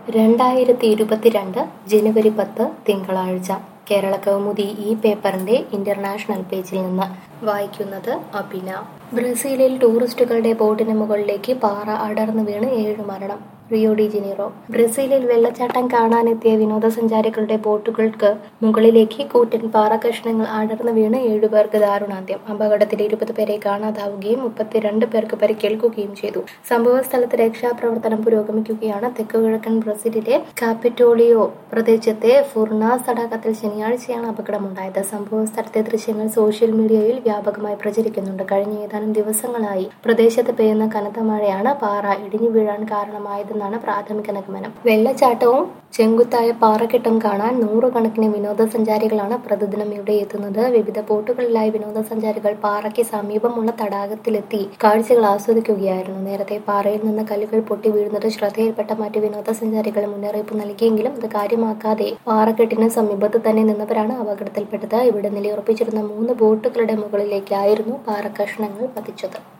രണ്ടായിരത്തി ഇരുപത്തിരണ്ട് ജനുവരി പത്ത് തിങ്കളാഴ്ച കേരള കൗമുദി ഈ പേപ്പറിന്റെ ഇന്റർനാഷണൽ പേജിൽ നിന്ന് വായിക്കുന്നത് അഭിന ബ്രസീലിൽ ടൂറിസ്റ്റുകളുടെ ബോട്ടിന് മുകളിലേക്ക് പാറ അടർന്നു വീണ് ഏഴ് മരണം റിയോ ഡി ജനീറോ ബ്രസീലിൽ വെള്ളച്ചാട്ടം കാണാനെത്തിയ വിനോദസഞ്ചാരികളുടെ ബോട്ടുകൾക്ക് മുകളിലേക്ക് കൂറ്റൻ പാറ കഷ്ണങ്ങൾ അടർന്നു വീണ് ഏഴുപേർക്ക് ദാരുണാന്ത്യം അപകടത്തിൽ ഇരുപത് പേരെ കാണാതാവുകയും മുപ്പത്തിരണ്ട് പേർക്ക് പരിക്കേൽക്കുകയും ചെയ്തു സംഭവ സ്ഥലത്ത് രക്ഷാപ്രവർത്തനം പുരോഗമിക്കുകയാണ് തെക്കുകിഴക്കൻ ബ്രസീലിലെ കാപ്പിറ്റോളിയോ പ്രദേശത്തെ ഫുർണാസ് തടാകത്തിൽ ശനിയാഴ്ചയാണ് അപകടമുണ്ടായത് സംഭവ സ്ഥലത്തെ ദൃശ്യങ്ങൾ സോഷ്യൽ മീഡിയയിൽ വ്യാപകമായി പ്രചരിക്കുന്നുണ്ട് കഴിഞ്ഞ ഏതാനും ദിവസങ്ങളായി പ്രദേശത്ത് പെയ്യുന്ന കനത്ത മഴയാണ് പാറ ഇടിഞ്ഞു വീഴാൻ കാരണമായതെന്നാണ് പ്രാഥമിക നിഗമനം വെള്ളച്ചാട്ടവും ചെങ്കുത്തായ പാറക്കെട്ടും കാണാൻ നൂറുകണക്കിന് വിനോദസഞ്ചാരികളാണ് പ്രതിദിനം ഇവിടെ എത്തുന്നത് വിവിധ ബോട്ടുകളിലായി വിനോദസഞ്ചാരികൾ പാറയ്ക്ക് സമീപമുള്ള തടാകത്തിലെത്തി കാഴ്ചകൾ ആസ്വദിക്കുകയായിരുന്നു നേരത്തെ പാറയിൽ നിന്ന് കല്ലുകൾ പൊട്ടി വീഴുന്നത് ശ്രദ്ധയിൽപ്പെട്ട മറ്റു വിനോദസഞ്ചാരികൾ മുന്നറിയിപ്പ് നൽകിയെങ്കിലും അത് കാര്യമാക്കാതെ പാറക്കെട്ടിന് സമീപത്ത് തന്നെ നിന്നവരാണ് അപകടത്തിൽപ്പെട്ടത് ഇവിടെ നിലയുറപ്പിച്ചിരുന്ന മൂന്ന് ബോട്ടുകളുടെ മുകളിലേക്കായിരുന്നു പാറക്കഷ്ണങ്ങൾ പതിച്ചത്